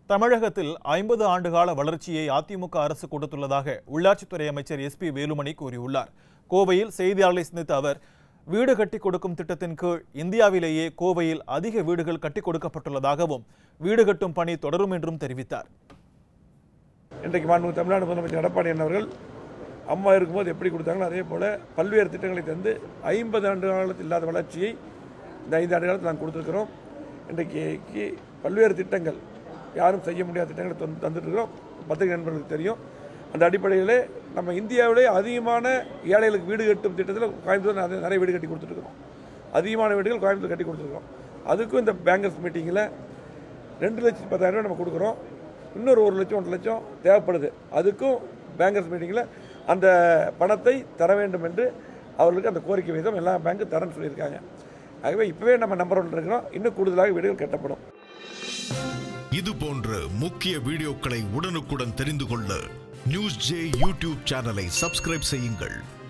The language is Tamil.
தமிழகத்தில் ஐம்பது ஆண்டுகால வளர்ச்சியை அதிமுக அரசு கொடுத்துள்ளதாக உள்ளாட்சித்துறை அமைச்சர் எஸ்பி வேலுமணி கூறியுள்ளார் கோவையில் செய்தியாளர்களை சந்தித்த அவர் வீடு கட்டி கொடுக்கும் திட்டத்தின் கீழ் இந்தியாவிலேயே கோவையில் அதிக வீடுகள் கட்டி கொடுக்கப்பட்டுள்ளதாகவும் வீடு கட்டும் பணி தொடரும் என்றும் தெரிவித்தார் இன்றைக்கு மாண்பு தமிழ்நாடு முதலமைச்சர் எடப்பாடி அவர்கள் அம்மா இருக்கும்போது எப்படி கொடுத்தாங்களோ அதே போல் பல்வேறு திட்டங்களை தந்து ஐம்பது ஆண்டு காலத்தில் இல்லாத வளர்ச்சியை இந்த ஐந்து ஆண்டு காலத்தில் நாங்கள் கொடுத்துருக்கிறோம் இன்றைக்கு பல்வேறு திட்டங்கள் யாரும் செய்ய முடியாத திட்டங்களை தந்து தந்துட்டுருக்கிறோம் பத்திரிகை நண்பர்களுக்கு தெரியும் அந்த அடிப்படையில் நம்ம இந்தியாவிலே அதிகமான ஏழைகளுக்கு வீடு கட்டும் திட்டத்தில் கோயம்புத்தூர் நிறைய- நிறைய வீடு கட்டி கொடுத்துருக்குறோம் அதிகமான வீடுகள் கோயம்புத்தூர் கட்டி கொடுத்துருக்கோம் அதுக்கும் இந்த பேங்கர்ஸ் மீட்டிங்கில் ரெண்டு லட்சத்தி பத்தாயிரம் ரூபாய் நம்ம கொடுக்குறோம் இன்னொரு ஒரு லட்சம் ஒன்றரை லட்சம் தேவைப்படுது அதுக்கும் பேங்கர்ஸ் மீட்டிங்கில் அந்த பணத்தை தர வேண்டும் என்று அவர்களுக்கு அந்த கோரிக்கை விதம் எல்லா பேங்க்கும் தரேன்னு சொல்லியிருக்காங்க ஆகவே இப்போவே நம்ம நம்பர் ஒன்று இருக்கிறோம் இன்னும் கூடுதலாக வீடுகள் கட்டப்படும் இது போன்ற முக்கிய வீடியோக்களை உடனுக்குடன் தெரிந்து கொள்ள நியூஸ் ஜே யூடியூப் சேனலை சப்ஸ்கிரைப் செய்யுங்கள்